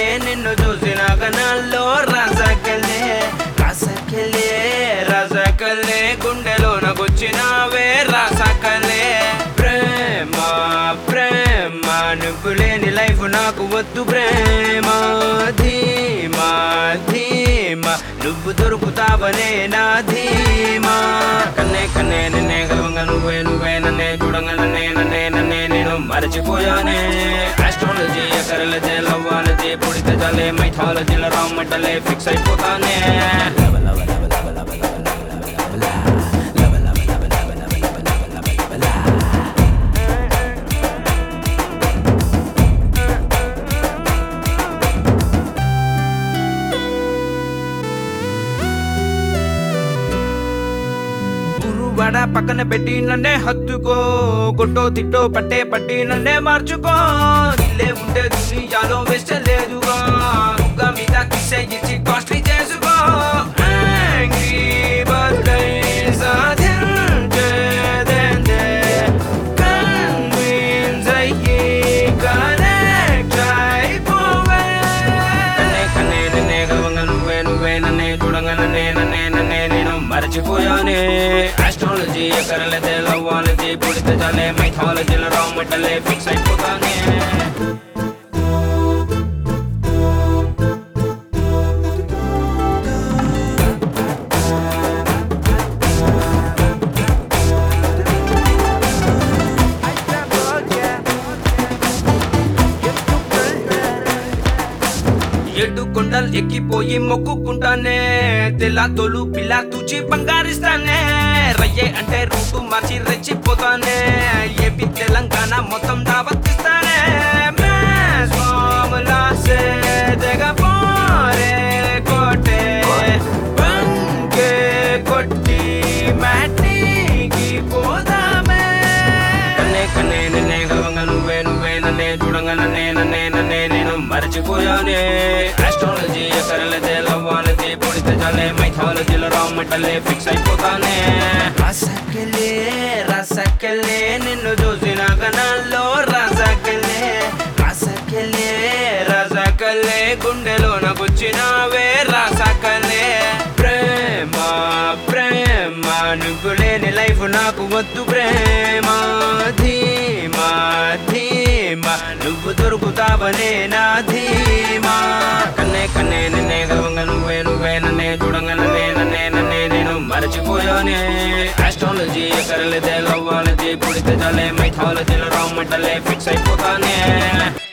నిన్ను చూసిన గనాల్లో రసకలే రసకలే రసకలే గుండెలోనకొచ్చినావే రసకలే ప్రేమ ప్రేమ నువ్వు లేని లైఫ్ నాకు వద్దు ప్రేమ ధీమా ధీమా నువ్వు దొరుకుతావనే నా ధీమా కన్నే కన్నే నిన్నే గలవంగా నువ్వే నువ్వే నన్నే చూడంగా నన్నే నన్నే నన్నే నేను మరచిపోయానే ఆస్ట్రాలజీ ఎకరలజీ లవ్వాలజీ పుడితే జలే మైథాలజీల రామంటలే ఫిక్స్ అయిపోతానే గురువడ పక్కన పెట్టి నన్నే హత్తుకో కొట్టో తిట్టో పట్టే పట్టి నన్నే మార్చుకో ఇల్లే ఉంటే దునియాలో వెస్ట్ లేదుగా ఒక్క మీద కిసే ఇచ్చి కాస్ట్లీ చేసుకో Angry birthday సాధించేదేందే. Convince అయ్యి connect అయిపోవే. కన్నే కన్నే నిన్నే గలవంగా నువ్వే నువ్వే నన్నే చూడంగా నన్నే నన్నే నన్నే నేను మరచిపోయానే ఆస్ట్రాలజీ ఎకరలదే లవ్వాలజీ పుడితే చాలే మైథాలజీల రామట్టలే ఫిక్స్ అయిపోతానే ఎడ్డు కొండలు ఎక్కిపోయి మొక్కుకుంటానే తెల్ల తోలు పిల్ల తుచి బంగారిస్తానే రయ్యే అంటే రూటు మార్చి రెచ్చిపోతానే ఏపీ తెలంగాణ మొత్తం దావత్తిస్తానే మ్యాస్ మామూలా సే తెగపోరే కోటే బంకే కొట్టి మ్యాట్నికి పోదామే కన్నే కన్నే నిన్నే గలవంగా నువ్వే నువ్వే నన్నే చూడంగా నన్నే నన్నే నన్నే నేను మరచిపోయానే ఆస్ట్రాలజీ ఎకరలదే లవ్వాలజీ పుడితే చాలే మైథాలజీల రామట్టలే ఫిక్స్ అయిపోతానే రసకలే రసకలే నిన్ను చూసిన గనాల్లో రసకలే రసకలే రసకలే గుండెలోనకొచ్చినావే రసకలే ప్రేమ ప్రేమ నువ్వు లేని లైఫ్ నాకు వద్దు ప్రేమ ధీమా ధీమా నువ్వు దొరుకుతావనే నా ధీమా కన్నే కన్నే నిన్నే గలవంగా నువ్వే నువ్వే నన్నే చూడంగా నన్నే నన్నే నన్నే నేను మరచిపోయానే ఆస్ట్రాలజీ ఎకరలదే లవ్వాలజీ పుడితే చాలే మైథాలజీల రామంటలే ఫిక్స్ అయిపోతానే